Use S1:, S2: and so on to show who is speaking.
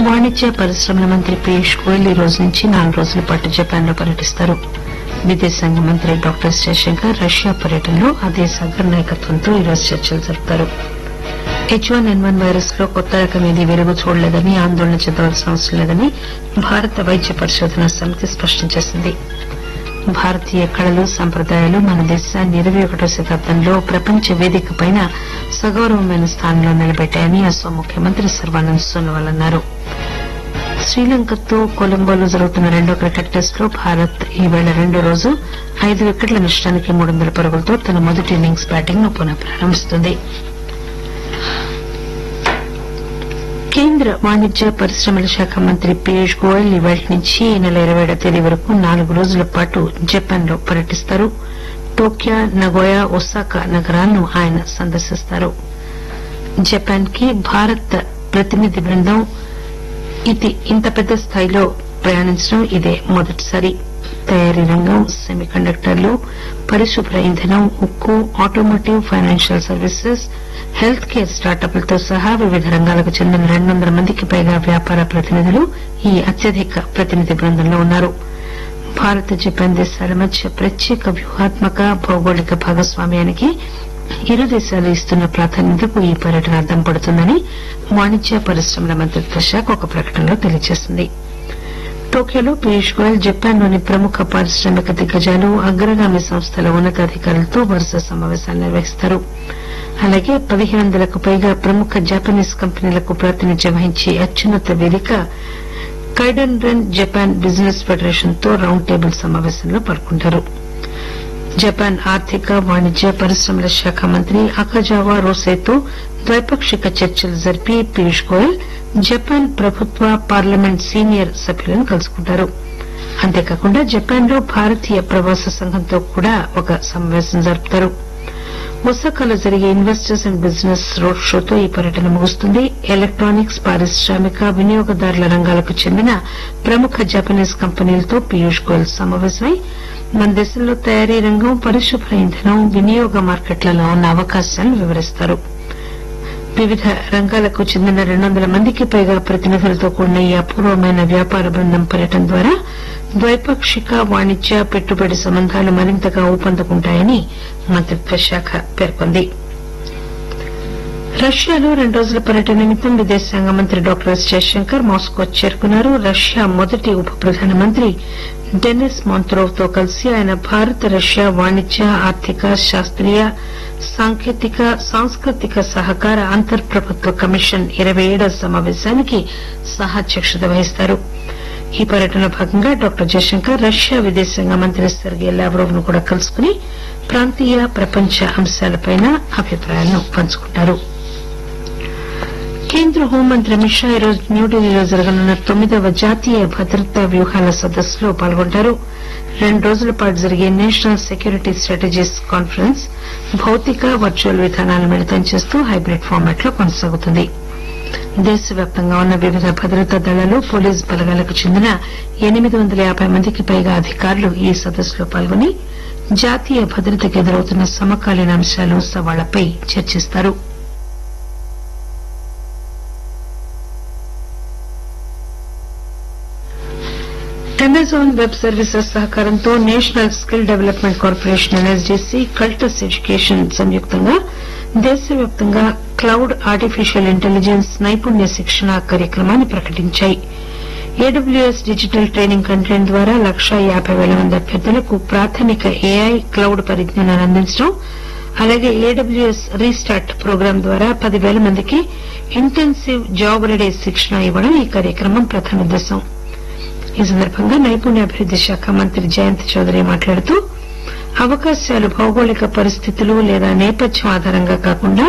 S1: వాణిజ్య పరిశ్రమల మంత్రి పీయూష్ గోయల్ ఈ రోజు నుంచి నాలుగు రోజుల పాటు జపాన్ లో పర్యటిస్తారు విదేశాంగ మంత్రి డాక్టర్ ఎస్ జయశంకర్ రష్యా పర్యటనలో ఆ దేశ అగ్ర నాయకత్వంతో ఈరోజు చర్చలు జరుపుతారు H one N one virus లో కొత్త రకం ఏదీ వెలుగు చూడలేదని ఆందోళన చెందవలసిన అవసరం లేదని భారత వైద్య పరిశోధన సమితి స్పష్టం చేసింది భారతీయ కళలు సంప్రదాయాలు మన దేశాన్ని ఇరవై ఒకటో శతాబ్దంలో ప్రపంచ వేదిక పైన సగౌరవమైన స్థానంలో నిలబెట్టాయని అస్సాం ముఖ్యమంత్రి సర్వానంద్ సోనోవాల్ అన్నారు శ్రీలంకతో కొలంబోలో జరుగుతున్న రెండో క్రికెట్ టెస్ట్ లో భారత్ ఈవేళ రెండో రోజు ఐదు వికెట్ల నష్టానికి మూడు వందల పరుగులతో తన మొదటి ఇన్నింగ్స్ బ్యాటింగ్ ను పునః ప్రారంభిస్తుంది కేంద్ర వాణిజ్య పరిశ్రమల శాఖ మంత్రి పీయూష్ గోయల్ ఇవాళ నుంచి ఈ నెల ఇరవై ఏడవ తేదీ వరకు నాలుగు రోజుల పాటు జపాన్ లో పర్యటిస్తారు టోక్యో నగోయా ఒసాకా నగరాలను ఆయన సందర్శిస్తారు జపాన్ కి భారత్ ప్రతినిధి బృందం ఇది ఇంత పెద్ద స్థాయిలో ప్రయాణించడం ఇదే మొదటిసారి తయారీ రంగం సెమీ కండక్టర్లు పరిశుభ్ర ఇంధనం ఉక్కు automotive financial services health care స్టార్టప్లతో సహా వివిధ రంగాలకు చెందిన రెండు వందల మందికి పైగా వ్యాపార ప్రతినిధులు ఈ అత్యధిక ప్రతినిధి బృందంలో ఉన్నారు భారత్ జపాన్ దేశాల మధ్య ప్రత్యేక వ్యూహాత్మక భౌగోళిక భాగస్వామ్యానికి ఇరు దేశాలు ఇస్తున్న ప్రాధాన్యతకు ఈ పర్యటన అద్దం పడుతుందని వాణిజ్య పరిశ్రమల మంత్రిత్వ శాఖ ఒక ప్రకటనలో తెలియజేసింది టోక్యోలో పీయూష్ గోయల్ జపాన్లోని ప్రముఖ పారిశ్రామిక దిగ్గజాలు అగ్రగామి సంస్థల ఉన్నతాధికారులతో వరుస సమావేశాలు నిర్వహిస్తారు అలాగే పదిహేను వందలకు పైగా ప్రముఖ జపనీస్ కంపెనీలకు ప్రాతినిధ్యం వహించే అత్యున్నత వేదిక Keidanren Japan business federation తో రౌండ్ టేబుల్ సమావేశంలో పాల్గొంటారు జపాన్ ఆర్థిక వాణిజ్య పరిశ్రమల శాఖ మంత్రి అకజావా రోసేతో ద్వైపాక్షిక చర్చలు జరిపి పీయూష్ గోయల్ జపాన్ ప్రభుత్వ పార్లమెంట్ సీనియర్ సభ్యులను కలుసుకుంటారు అంతేకాకుండా జపాన్ లో భారతీయ ప్రవాస సంఘంతో కూడా ఒక సమావేశం జరుపుతారు ఒసాకాలో జరిగే ఇన్వెస్టర్స్ అండ్ బిజినెస్ రోడ్ షోతో ఈ పర్యటన ముగుస్తుంది ఎలక్టానిక్స్ పారిశ్రామిక వినియోగదారుల రంగాలకు చెందిన ప్రముఖ జపనీస్ కంపెనీలతో పీయూష్ గోయల్ సమావేశమై మన దేశంలో తయారీ రంగం పరిశుభ్ర ఇంధనం వినియోగ మార్కెట్లలో ఉన్న అవకాశాలను వివరిస్తారు వివిధ రంగాలకు చెందిన రెండు వందల మందికి పైగా ప్రతినిధులతో కూడిన ఈ అపూర్వమైన వ్యాపార బృందం పర్యటన ద్వారా ద్వైపాక్షిక వాణిజ్య పెట్టుబడి సంబంధాలు మరింతగా ఊపందుకుంటాయని మంత్రిత్వ శాఖ పేర్కొంది రష్యాలో రెండు రోజుల పర్యటన నిమిత్తం విదేశాంగ మంత్రి డాక్టర్ ఎస్ జయశంకర్ మాస్కో చేరుకున్నారు రష్యా మొదటి ఉప ప్రధానమంత్రి డెనిస్ మాంత్రోవ్ తో కలిసి ఆయన భారత్ రష్యా వాణిజ్య ఆర్థిక శాస్త్రీయ సాంకేతిక సాంస్కృతిక సహకార అంతర్ ప్రభుత్వ కమిషన్ ఇరవై ఏడవ సమావేశానికి సహాధ్యక్షత వహిస్తారు ఈ పర్యటనలో భాగంగా డాక్టర్ జయశంకర్ రష్యా విదేశాంగ మంత్రి సెర్గే లావ్రోవ్ ను కూడా కలుసుకుని ప్రాంతీయ ప్రపంచ అంశాలపై అభిప్రాయాలను పంచుకుంటారు కేంద్ర హోంమంత్రి అమిత్ షా ఈరోజు న్యూఢిల్లీలో జరగనున్న తొమ్మిదవ జాతీయ భద్రతా వ్యూహాల సదస్సులో పాల్గొంటారు రెండు రోజుల పాటు జరిగే నేషనల్ సెక్యూరిటీ స్ట్రాటజీస్ కాన్ఫరెన్స్ భౌతిక వర్చువల్ విధానాలను మిళితం చేస్తూ హైబ్రిడ్ ఫార్మాట్ లో కొనసాగుతుంది దేశవ్యాప్తంగా ఉన్న వివిధ భద్రతా దళాలు పోలీస్ బలగాలకు చెందిన ఎనిమిది వందల యాబై మందికి పైగా అధికారులు ఈ సదస్సులో పాల్గొని జాతీయ భద్రతకు ఎదురవుతున్న సమకాలీన అంశాలు సవాళ్లపై చర్చిస్తారు అమెజాన్ వెబ్ సర్వీసెస్ సహకారంతో national skill development corporation NSDC Cultus education సంయుక్తంగా దేశవ్యాప్తంగా క్లౌడ్ ఆర్టిఫిషియల్ ఇంటెలిజెన్స్ నైపుణ్య శిక్షణ కార్యక్రమాన్ని ప్రకటించాయి ఏడబ్ల్యూఎస్ డిజిటల్ ట్రైనింగ్ కంటెంట్ ద్వారా లక్షా యాబై పేల మంది అభ్యర్థులకు ప్రాథమిక ఏఐ క్లౌడ్ పరిజ్ఞానాన్ని అందించడం అలాగే ఏడబ్ల్యూఎస్ రీస్టార్ట్ ప్రోగ్రాం ద్వారా పదివేల మందికి ఇంటెన్సివ్ జాబ్ రెడీ శిక్షణ ఇవ్వడం ఈ కార్యక్రమం ప్రధాన ఉద్దేశం ఈ సందర్భంగా నైపుణ్యాభివృద్ది శాఖ మంత్రి జయంత్ చౌదరి మాట్లాడుతూ అవకాశాలు భౌగోళిక పరిస్థితులు లేదా నేపథ్యం ఆధారంగా కాకుండా